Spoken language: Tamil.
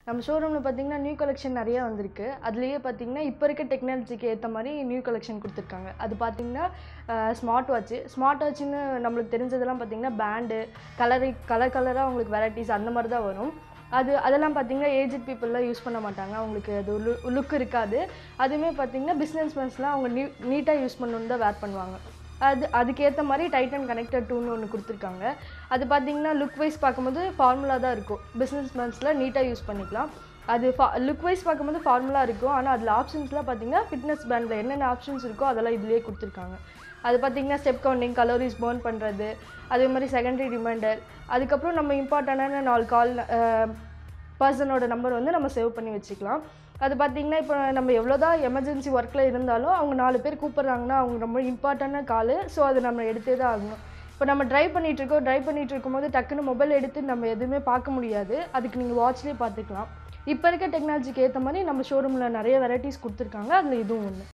நம்ம ஷோரூமில் பார்த்தீங்கன்னா நியூ கலெக்ஷன் நிறைய வந்திருக்கு அதுலேயே பார்த்தீங்கன்னா இப்போ இருக்க டெக்னாலஜிக்கு ஏற்ற மாதிரி நியூ கலெக்ஷன் கொடுத்துருக்காங்க அது பார்த்தீங்கன்னா ஸ்மார்ட் வாட்ச்சு ஸ்மார்ட் வாட்ச்னு நம்மளுக்கு தெரிஞ்சதெல்லாம் பார்த்தீங்கன்னா பேண்டு கலரு கலர் கலராக உங்களுக்கு வெரைட்டிஸ் அந்த மாதிரி தான் வரும் அது அதெல்லாம் பார்த்தீங்கன்னா ஏஜட் பீப்புளெலாம் யூஸ் பண்ண மாட்டாங்க அவங்களுக்கு அது லு லுக் இருக்காது அதுவுமே பார்த்தீங்கன்னா பிஸ்னஸ் மேன்ஸ்லாம் அவங்க நீ நீட்டாக யூஸ் பண்ணணுன்னு தான் வேர் பண்ணுவாங்க அது அதுக்கேற்ற மாதிரி டைட்டன் கனெக்டட் டூன்னு ஒன்று கொடுத்துருக்காங்க அது பார்த்தீங்கன்னா லுக் வைஸ் பார்க்கும்போது ஃபார்முலா தான் இருக்கும் பிஸ்னஸ் மேன்ஸில் நீட்டாக யூஸ் பண்ணிக்கலாம் அது ஃபா லுக் வைஸ் பார்க்கும்போது ஃபார்முலா இருக்கும் ஆனால் அதில் ஆப்ஷன்ஸ்லாம் பார்த்தீங்கன்னா ஃபிட்னஸ் பேண்டில் என்னென்ன ஆப்ஷன்ஸ் இருக்கோ அதெல்லாம் இதுலேயே கொடுத்துருக்காங்க அது பார்த்தீங்கன்னா ஸ்டெப் கவுண்டிங் கலோரிஸ் பர்ன் பண்ணுறது அதே மாதிரி செகண்டரி ரிமைண்டர் அதுக்கப்புறம் நம்ம இம்பார்ட்டண்டான நாலு கால் பர்சனோட நம்பர் வந்து நம்ம சேவ் பண்ணி வச்சுக்கலாம் அது பார்த்தீங்கன்னா இப்போ நம்ம எவ்வளோதான் எமர்ஜென்சி ஒர்க்கில் இருந்தாலும் அவங்க நாலு பேர் கூப்பிட்றாங்கன்னா அவங்க ரொம்ப இம்பார்ட்டண்டான கால் ஸோ அது நம்ம எடுத்தே தான் ஆகணும் இப்போ நம்ம ட்ரைவ் பண்ணிட்டு இருக்கோம் ட்ரைவ் பண்ணிட்டு இருக்கும்போது டக்குன்னு மொபைல் எடுத்து நம்ம எதுவுமே பார்க்க முடியாது அதுக்கு நீங்கள் வாட்ச்லேயே பார்த்துக்கலாம் இப்போ இருக்க டெக்னாலஜிக்கு ஏற்ற மாதிரி நம்ம ஷோரூமில் நிறைய வெரைட்டிஸ் கொடுத்துருக்காங்க அதில் இதுவும் ஒன்று